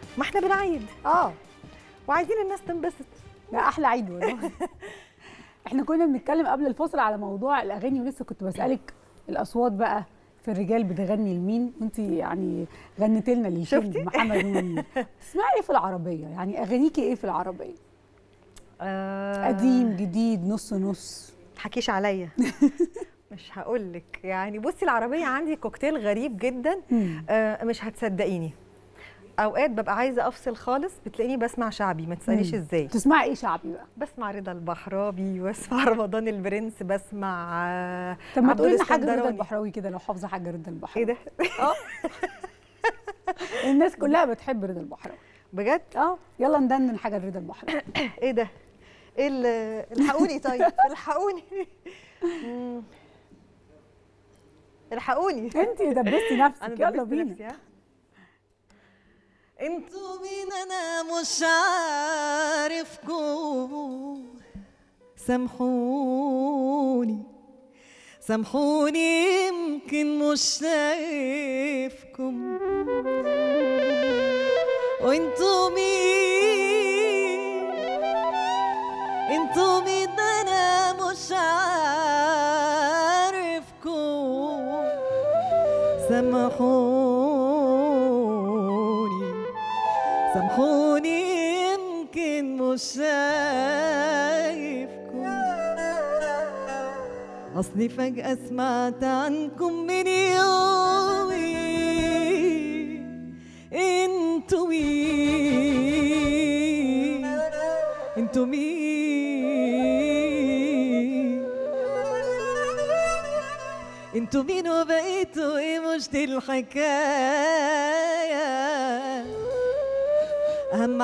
ما احنا بنعيد اه وعايزين الناس تنبسط لا احلى عيد والله احنا كنا بنتكلم قبل الفصل على موضوع الاغاني ولسه كنت بسالك الاصوات بقى في الرجال بتغني لمين وانت يعني غنت لنا للكينج شفتي؟ محمد منير تسمعي ايه في العربيه يعني اغانيكي ايه في العربيه آه قديم جديد نص نص تحكيش عليا مش هقول لك يعني بصي العربيه عندي كوكتيل غريب جدا مم. آه مش هتصدقيني اوقات ببقى عايزه افصل خالص بتلاقيني بسمع شعبي ما تساليش مم. ازاي تسمعي ايه شعبي بقى بسمع رضا البحراوي بسمع رمضان البرنس بسمع آه، طب ما عبد تقولي لنا حاجه رضا الاسكندراني. البحراوي كده لو حافظه حاجه رضا البحراوي ايه ده اه الناس كلها بتحب رضا البحراوي بجد اه يلا ندندن حاجه لرضا البحراوي ايه ده ايه ال- الحقوني طيب الحقوني مم. الحقوني انت دبستي نفسك انا يلا دبست بينا نفسي، ها؟ انتوا مين انا مش عارفكم سامحوني سامحوني يمكن مش شايفكم وانتوا مين انتوا مين انا مش عارفكم سامحوني سامحوني يمكن مش شايفكم أصلي فجأة سمعت عنكم من يومي انتوا مين انتوا مين انتوا مين وبقيتوا ايه مش دي الحكايه اهم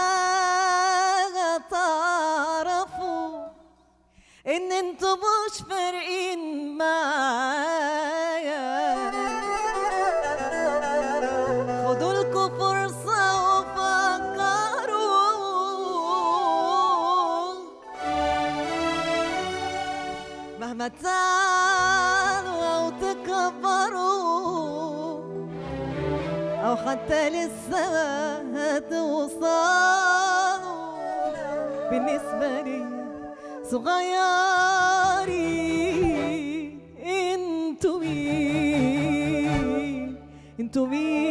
حاجه تعرفوا ان انتوا مش فارقين معايا خدوا لكم فرصه وفكروا مهما تعالوا او تكبروا او حتى لسه هتوصلوا بالنسبه لي صغيرين انتوا مين انتوا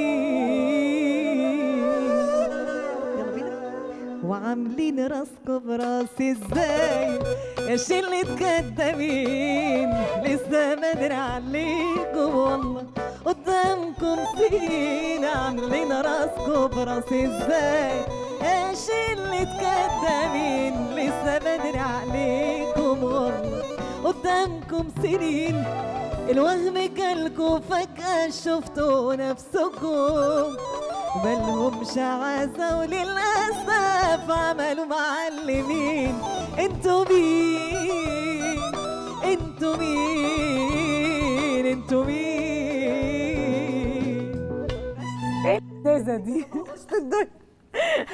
مين يلا بينا وعاملين راسكم براسي ازاي يا شلة كدابين لسه بدري عليكم والله قدامكم سنين عاملين راسكم براسي ازاي يا شلة كدابين لسه بدري عليكم والله قدامكم سنين الوهم جالكوا فجأة شفتوا نفسكم مالهمش عزة وللأسف عملوا معلمين انتوا مين انتوا مين انتوا مين ايه اللذاذه دي في الدنيا